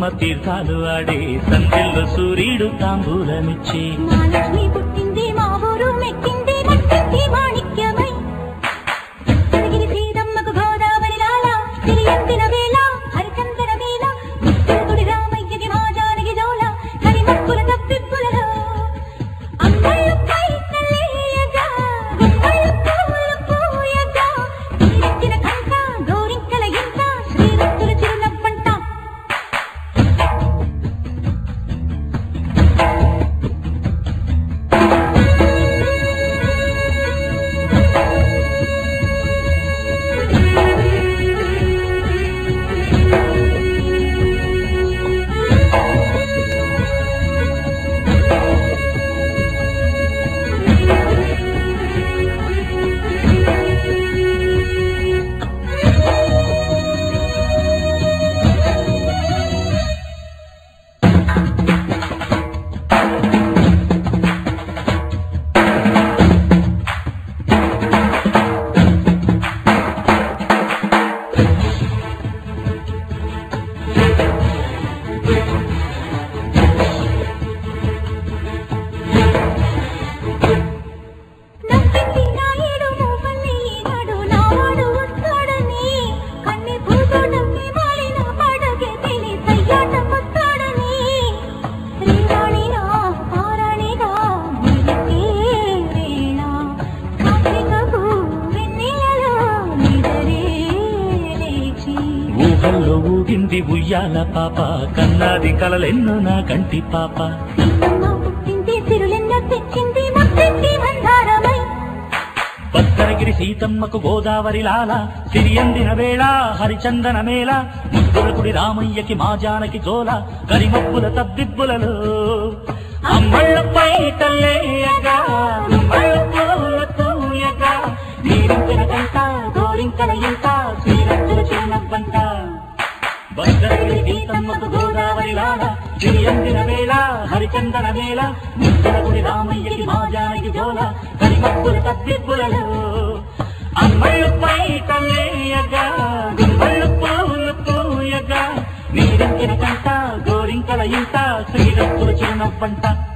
బతుకమ్మ తీర్థాలు ఆడే సందెల్లో సూర్యుడు తాంబూలమిచ్చే మహాలక్ష్మి పుట్టింది మా ఊరు మెక్కింది మట్టింది మాణిక్యమై అడిగిరి సీతమ్మకు గోదావరి లాల తిరియంతిన వేళ హరిచందన వేళ ముత్తుడి రామయ్యకి మా జానకి జోల కరిమక్కుల తప్పిప్పులలో అమ్మళ్ళు పై తల్లేయగా గుమ్మళ్ళు పూలు పూయగా తీరెత్తిన కంట గౌరింకల ఇంట శ్రీరత్తుల చిరునవ్వంట నవ్వింది నాయుడు మూపల్లి ఈనాడు నావాడు వస్తాడని కన్ని భూతోటమ్మి మారిన పడగే తిని సయ్యాటం వస్తాడని శ్రీరాణిగా పారాణిగా నిలిపే వేళ కార్తీకపు వెన్నెలలో నిదరే లేచి ఊహల్లో ఊగింది ఉయ్యాల పాప కన్నాది కలలెన్నో నా కంటి పాప సీతమ్మ పుట్టింది సిరులెన్న తెచ్చింది ముత్తింది మందారమై భద్రగిరి సీతమ్మకు గోదావరి లాల సిరియందిన వేళ హరిచందన మేళ ముద్దులకుడి రామయ్యకి మా జానకి జోల కరిమప్పుల తబ్బిబ్బులలో అమ్మళ్ళపై తల్లేయగా అమ్మళ్ళ పూల తూయగా నీరించిన కంట గోరింకల ఇంట శ్రీరత్తుల చిరునవ్వంట భద్రగిరి సీతమ్మకు గోదావరి లాల సిరియందిన వేళ హరిచందన మేళ ముద్దులకుడి రామయ్యకి మా జానకి జోల కరిమప్పుల తబ్బిబ్బులలో అమ్మళ్ళపై తల్లేయగా గుమ్మళ్ళు పూలు పూయగా నీరించిన కంట గోరింకల ఇంట శ్రీరత్తుల చిరునవ్వంట